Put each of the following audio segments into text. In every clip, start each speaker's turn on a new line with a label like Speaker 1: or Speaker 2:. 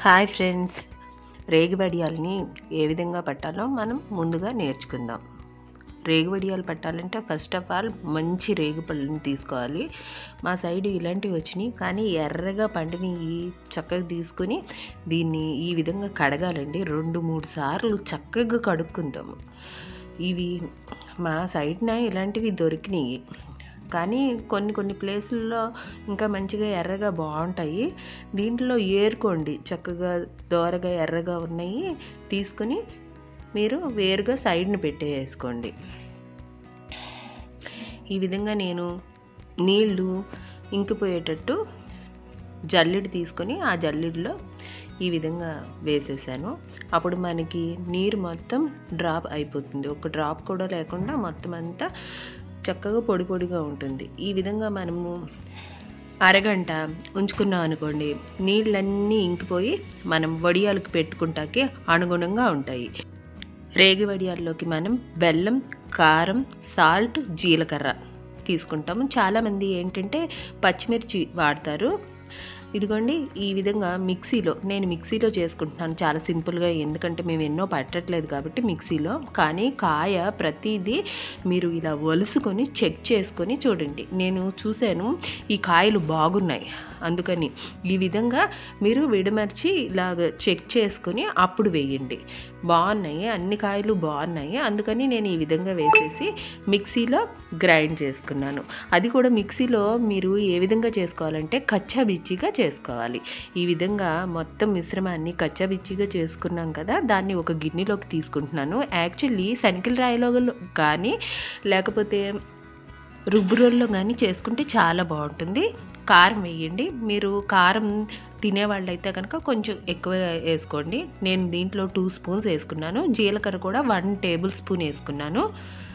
Speaker 1: hi friends రేగి వడియాలని ఏ విధంగా పట్టాలో మనం ముందుగా నేర్చుకుందాం రేగి వడియాలు పట్టాలంటే ఫస్ట్ ఆఫ్ ఆల్ మంచి రేగి పళ్ళని తీసుకోవాలి మా సైడ్ ఇలాంటివి వచ్చినాయి కానీ ఎర్రగా పండినవి చక్కగా తీసుకొని దీన్ని ఈ విధంగా కడగాలండి రెండు మూడు సార్లు చక్కగా కడుక్కుందాము ఇవి మా సైడ్న ఇలాంటివి దొరికినాయి కానీ కొన్ని కొన్ని ప్లేసుల్లో ఇంకా మంచిగా ఎర్రగా బాగుంటాయి దీంట్లో ఏరుకోండి చక్కగా దోరగా ఎర్రగా ఉన్నాయి తీసుకొని మీరు వేరుగా సైడ్ని పెట్టేసుకోండి ఈ విధంగా నేను నీళ్ళు ఇంకిపోయేటట్టు జల్లెడ తీసుకొని ఆ జల్లెడలో ఈ విధంగా వేసేసాను అప్పుడు మనకి నీరు మొత్తం డ్రాప్ అయిపోతుంది ఒక డ్రాప్ కూడా లేకుండా మొత్తం అంతా చక్కగా పొడి పొడిగా ఉంటుంది ఈ విధంగా మనము అరగంట ఉంచుకున్నాం అనుకోండి నీళ్ళన్నీ ఇంకిపోయి మనం వడియాలకు పెట్టుకుంటాకి అనుగుణంగా ఉంటాయి రేగి వడియాల్లోకి మనం బెల్లం కారం సాల్ట్ జీలకర్ర తీసుకుంటాము చాలామంది ఏంటంటే పచ్చిమిర్చి వాడతారు ఇదిగోండి ఈ విధంగా మిక్సీలో నేను మిక్సీలో చేసుకుంటున్నాను చాలా సింపుల్గా ఎందుకంటే మేము ఎన్నో పట్టట్లేదు కాబట్టి మిక్సీలో కానీ కాయ ప్రతిదీ మీరు ఇలా ఒలుసుకొని చెక్ చేసుకొని చూడండి నేను చూశాను ఈ కాయలు బాగున్నాయి అందుకని ఈ విధంగా మీరు విడమర్చి ఇలాగ చెక్ చేసుకొని అప్పుడు వేయండి బాగున్నాయి అన్ని కాయలు బాగున్నాయి అందుకని నేను ఈ విధంగా వేసేసి మిక్సీలో గ్రైండ్ చేసుకున్నాను అది కూడా మిక్సీలో మీరు ఏ విధంగా చేసుకోవాలంటే కచ్చా బిచ్చిగా చేసుకోవాలి ఈ విధంగా మొత్తం మిశ్రమాన్ని కచ్చా బిచ్చిగా చేసుకున్నాం కదా దాన్ని ఒక గిన్నెలోకి తీసుకుంటున్నాను యాక్చువల్లీ శనికల రాయిలో కానీ లేకపోతే రుబ్బురోల్లో కానీ చేసుకుంటే చాలా బాగుంటుంది కారం వేయండి మీరు కారం తినేవాళ్ళైతే కనుక కొంచెం ఎక్కువ వేసుకోండి నేను దీంట్లో టూ స్పూన్స్ వేసుకున్నాను జీలకర్ర కూడా వన్ టేబుల్ స్పూన్ వేసుకున్నాను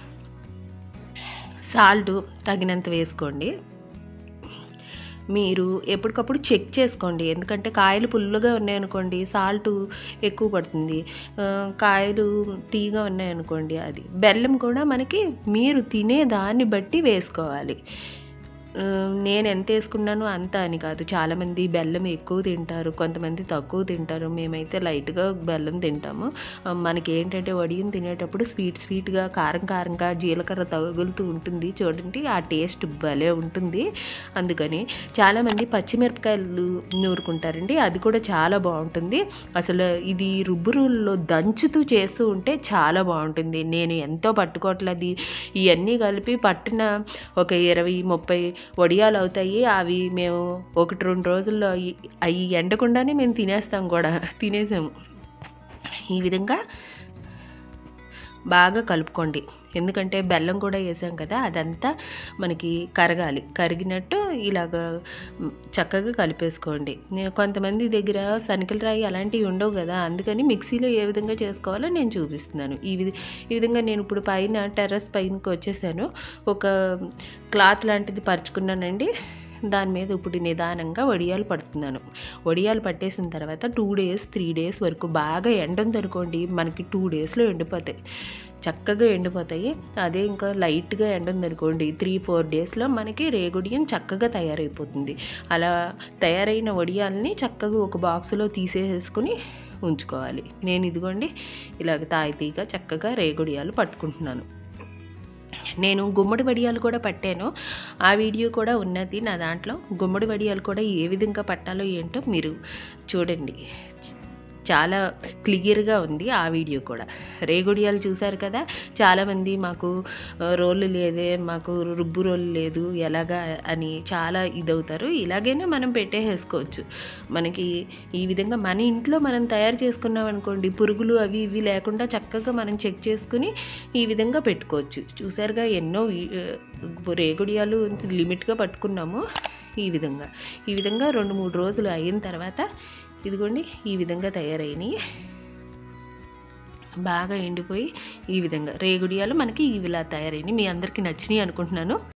Speaker 1: సాల్ట్ తగినంత వేసుకోండి మీరు ఎప్పటికప్పుడు చెక్ చేసుకోండి ఎందుకంటే కాయలు పుల్లుగా ఉన్నాయనుకోండి సాల్ట్ ఎక్కువ పడుతుంది కాయలు తీగా ఉన్నాయనుకోండి అది బెల్లం కూడా మనకి మీరు తినే దాన్ని బట్టి వేసుకోవాలి నేను ఎంత వేసుకున్నానో అంత అని కాదు చాలామంది బెల్లం ఎక్కువ తింటారు కొంతమంది తక్కువ తింటారు మేమైతే లైట్గా బెల్లం తింటాము మనకి ఏంటంటే వడియం తినేటప్పుడు స్వీట్ స్వీట్గా కారం కారంగా జీలకర్ర తగులుతూ ఉంటుంది చూడండి ఆ టేస్ట్ భలే ఉంటుంది అందుకని చాలామంది పచ్చిమిరపకాయలు నూరుకుంటారండి అది కూడా చాలా బాగుంటుంది అసలు ఇది రుబ్బురుల్లో దంచుతూ చేస్తూ ఉంటే చాలా బాగుంటుంది నేను ఎంతో పట్టుకోవట్లేదు ఇవన్నీ కలిపి పట్టిన ఒక ఇరవై ముప్పై వడియాలు అవుతాయి అవి మేము ఒకటి రెండు రోజుల్లో అవి ఎండకుండానే మేము తినేస్తాం కూడా తినేసాము ఈ విధంగా బాగా కలుపుకోండి ఎందుకంటే బెల్లం కూడా వేసాం కదా అదంతా మనకి కరగాలి కరిగినట్టు ఇలాగ చక్కగా కలిపేసుకోండి కొంతమంది దగ్గర శనకల రాయి అలాంటివి ఉండవు కదా అందుకని మిక్సీలో ఏ విధంగా చేసుకోవాలో నేను చూపిస్తున్నాను ఈ విధ ఈ విధంగా నేను ఇప్పుడు పైన టెర్రస్ పైనకి వచ్చేసాను ఒక క్లాత్ లాంటిది పరుచుకున్నానండి దాని మీద ఇప్పుడు నిదానంగా వడియాలు పడుతున్నాను వడియాలు పట్టేసిన తర్వాత టూ డేస్ త్రీ డేస్ వరకు బాగా ఎండ ఉందనుకోండి మనకి టూ డేస్లో ఎండిపోతాయి చక్కగా ఎండిపోతాయి అదే ఇంకా లైట్గా ఎండ ఉందనుకోండి త్రీ ఫోర్ డేస్లో మనకి రేగుడియం చక్కగా తయారైపోతుంది అలా తయారైన వడియాలని చక్కగా ఒక బాక్స్లో తీసేసుకుని ఉంచుకోవాలి నేను ఇదిగోండి ఇలాగ తాయితీగా చక్కగా రేగుడియాలు పట్టుకుంటున్నాను నేను గుమ్మడి వడియాలు కూడా పట్టాను ఆ వీడియో కూడా ఉన్నది నా దాంట్లో గుమ్మడి వడియాలు కూడా ఏ విధంగా పట్టాలో ఏంటో మీరు చూడండి చాలా క్లియర్గా ఉంది ఆ వీడియో కూడా రేగుడియాలు చూశారు కదా చాలామంది మాకు రోళ్ళు లేదే మాకు రుబ్బు రోలు లేదు ఎలాగా అని చాలా ఇదవుతారు ఇలాగైనా మనం పెట్టేసుకోవచ్చు మనకి ఈ విధంగా మన ఇంట్లో మనం తయారు చేసుకున్నాం అనుకోండి పురుగులు అవి ఇవి లేకుండా చక్కగా మనం చెక్ చేసుకుని ఈ విధంగా పెట్టుకోవచ్చు చూసారుగా ఎన్నో రేగుడియాలు లిమిట్గా పట్టుకున్నాము ఈ విధంగా ఈ విధంగా రెండు మూడు రోజులు అయిన తర్వాత ఇదిగోండి ఈ విధంగా తయారైనవి బాగా ఎండిపోయి ఈ విధంగా రేగుడియాలు మనకి ఇవిలా తయారైనవి మీ అందరికీ నచ్చినాయి అనుకుంటున్నాను